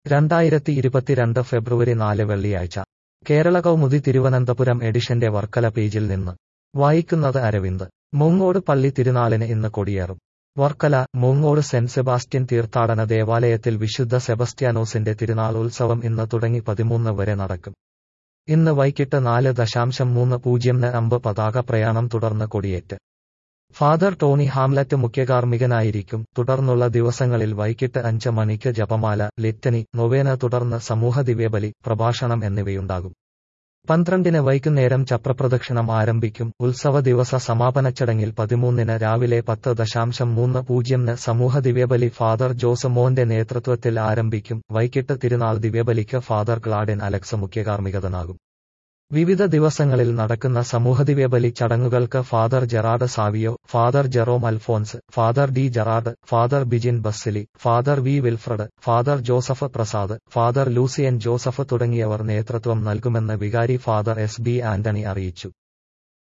രണ്ടായിരത്തി ഇരുപത്തിരണ്ട് ഫെബ്രുവരി നാല് വെള്ളിയാഴ്ച കേരള കൗമുദി തിരുവനന്തപുരം എഡിഷന്റെ വർക്കല പേജിൽ നിന്ന് വായിക്കുന്നത് അരവിന്ദ് മൂങ്ങോട് പള്ളി തിരുനാളിന് ഇന്ന് കൊടിയേറും വർക്കല മൂങ്ങോട് സെന്റ് സെബാസ്റ്റ്യൻ തീർത്ഥാടന ദേവാലയത്തിൽ വിശുദ്ധ സെബസ്റ്റ്യാനോസിന്റെ തിരുനാൾ ഉത്സവം ഇന്ന് തുടങ്ങി പതിമൂന്ന് വരെ നടക്കും ഇന്ന് വൈകിട്ട് നാല് ദശാംശം മൂന്ന് പൂജ്യംന് അമ്പ് പതാക പ്രയാണം തുടർന്ന് കൊടിയേറ്റ് ഫാദർ ടോണി ഹാംലറ്റ് മുഖ്യകാർമ്മികനായിരിക്കും തുടർന്നുള്ള ദിവസങ്ങളിൽ വൈകിട്ട് അഞ്ച് മണിക്ക് ജപമാല ലിറ്റനി നൊവേന തുടർന്ന് സമൂഹ ദിവ്യബലി പ്രഭാഷണം എന്നിവയുണ്ടാകും പന്ത്രണ്ടിന് വൈകുന്നേരം ചപ്രപ്രദക്ഷിണം ആരംഭിക്കും ഉത്സവ ദിവസ സമാപന ചടങ്ങിൽ പതിമൂന്നിന് രാവിലെ പത്ത് ദശാംശം മൂന്ന് പൂജ്യംന് സമൂഹ ദിവ്യബലി ഫാദർ ജോസ് മോന്റെ നേതൃത്വത്തിൽ ആരംഭിക്കും വൈകിട്ട് തിരുനാൾ ദിവ്യബലിക്ക് ഫാദർ ഗ്ലാഡിൻ അലക്സ് മുഖ്യകാർമ്മികതനാകും വിവിധ ദിവസങ്ങളിൽ നടക്കുന്ന സമൂഹദിവ്യബലി ചടങ്ങുകൾക്ക് father Gerard Savio father Jerome Alphonse father D Gerard father Bijin Bassili father V Wilfred father Joseph Prasad father Lucian Joseph തുടങ്ങിയവർ നേതൃത്വം നൽകുമെന്ന് വികാരി ഫാദർ എസ് ബി ആന്റണി അറിയിച്ചു